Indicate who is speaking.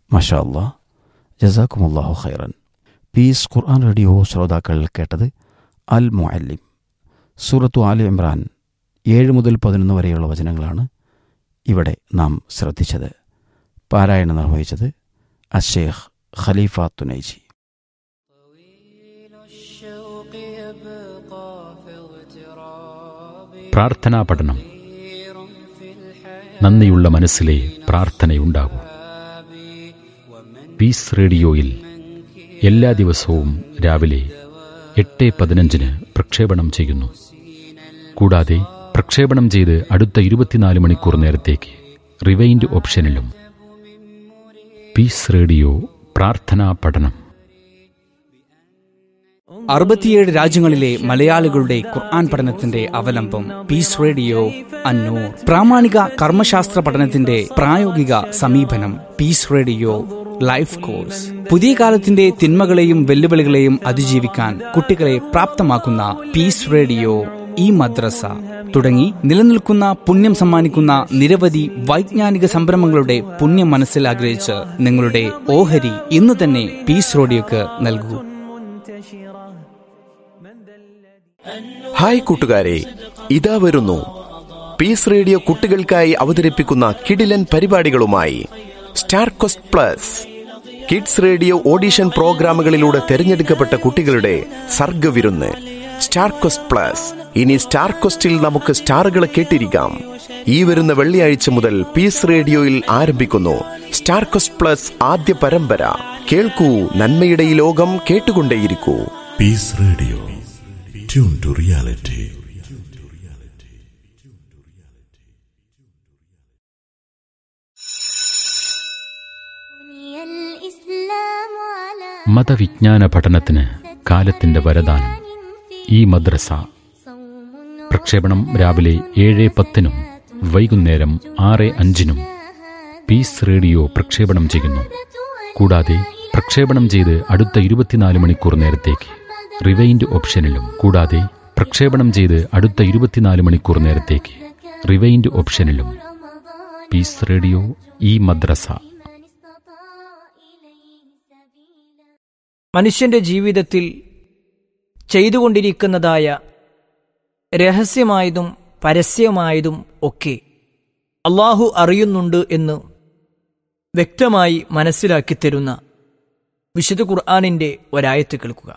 Speaker 1: മഷാ അല്ലാ ജസാക്കുമുല്ലാഹു ഖൈറൻ പീസ് ഖുർആൻ റേഡിയോ ശ്രോതാക്കൾ കേട്ടത് അൽ മുഅല്ലിം സൂറത്തു ആലി ഇമ്രാൻ ഏഴ് മുതൽ പതിനൊന്ന് വരെയുള്ള വചനങ്ങളാണ് ഇവിടെ നാം ശ്രദ്ധിച്ചത് പാരായണം നിർവഹിച്ചത് അഷേഖ് ഖലീഫ തുനൈജി
Speaker 2: പ്രാർത്ഥനാ പഠനം നന്ദിയുള്ള മനസ്സിലെ പ്രാർത്ഥനയുണ്ടാകൂ പീസ് റേഡിയോയിൽ എല്ലാ ദിവസവും രാവിലെ എട്ട് പതിനഞ്ചിന് പ്രക്ഷേപണം ചെയ്യുന്നു കൂടാതെ പ്രക്ഷേപണം ചെയ്ത് അടുത്ത ഇരുപത്തിനാല് മണിക്കൂർ നേരത്തേക്ക് റിവൈൻഡ് ഓപ്ഷനിലും പീസ് റേഡിയോ പ്രാർത്ഥനാ പഠനം
Speaker 3: അറുപത്തിയേഴ് രാജ്യങ്ങളിലെ മലയാളികളുടെ ഖുർആൻ പഠനത്തിന്റെ അവലംബം പീസ് റേഡിയോ അന്നൂർ പ്രാമാണിക കർമ്മശാസ്ത്ര പഠനത്തിന്റെ പ്രായോഗിക സമീപനം പീസ് റേഡിയോ ലൈഫ് കോഴ്സ് പുതിയ കാലത്തിന്റെ തിന്മകളെയും വെല്ലുവിളികളെയും അതിജീവിക്കാൻ കുട്ടികളെ പ്രാപ്തമാക്കുന്ന പീസ് റേഡിയോ ഈ മദ്രസ തുടങ്ങി നിലനിൽക്കുന്ന പുണ്യം സമ്മാനിക്കുന്ന നിരവധി വൈജ്ഞാനിക സംരംഭങ്ങളുടെ പുണ്യം മനസ്സിൽ ആഗ്രഹിച്ച് നിങ്ങളുടെ ഓഹരി ഇന്ന് തന്നെ പീസ് റേഡിയോക്ക് നൽകൂ
Speaker 4: ഹായ് കൂട്ടുകാരെ ഇതാ വരുന്നു പീസ് റേഡിയോ കുട്ടികൾക്കായി അവതരിപ്പിക്കുന്ന കിടിലൻ പരിപാടികളുമായി star coast plus kids radio audition പ്രോഗ്രാമുകളിലൂടെ തെരഞ്ഞെടുക്കപ്പെട്ട കുട്ടികളുടെ സർഗവിരുന്ന് സ്റ്റാർ കൊസ്റ്റ് പ്ലസ് ഇനി സ്റ്റാർ കൊസ്റ്റിൽ നമുക്ക് സ്റ്റാറുകളെ കേട്ടിരിക്കാം ഈ വരുന്ന വെള്ളിയാഴ്ച മുതൽ പീസ് റേഡിയോയിൽ ആരംഭിക്കുന്നു സ്റ്റാർ കൊസ്റ്റ് പ്ലസ് ആദ്യ പരമ്പര കേൾക്കൂ നന്മയുടെ ഈ ലോകം കേട്ടുകൊണ്ടേയിരിക്കൂ
Speaker 5: Peace Radio. Tune to reality.
Speaker 6: بني الإسلام على
Speaker 2: മതവിജ്ഞാന പഠനത്തിന് കാലത്തിന്റെ വരദാനം ഈ മദ്രസ
Speaker 6: صوم
Speaker 2: പ്രക്ഷേപണം രാവിലെ ഏഴ് പത്തിനും വൈകുന്നേരം ആറ് അഞ്ചിനും പീസ് റേഡിയോ പ്രക്ഷേപണം ചെയ്യുന്നു കൂടാതെ പ്രക്ഷേപണം ചെയ്ത് അടുത്ത ഇരുപത്തിനാല് മണിക്കൂർ നേരത്തേക്ക് റിവൈൻഡ് ഓപ്ഷനിലും കൂടാതെ പ്രക്ഷേപണം ചെയ്ത് അടുത്ത ഇരുപത്തിനാല് മണിക്കൂർ നേരത്തേക്ക് റിവൈൻഡ് ഓപ്ഷനിലും പീസ് റേഡിയോ ഈ മദ്രസ
Speaker 6: من استطاع إليه سبيلا
Speaker 7: മനുഷ്യന്റെ ജീവിതത്തിൽ ചെയ്തുകൊണ്ടിരിക്കുന്നതായ രഹസ്യമായതും പരസ്യമായതും ഒക്കെ അള്ളാഹു അറിയുന്നുണ്ട് എന്ന് വ്യക്തമായി മനസ്സിലാക്കി തരുന്ന വിശുദ്ധ ഖുർആാനിന്റെ ഒരായത്ത് കേൾക്കുക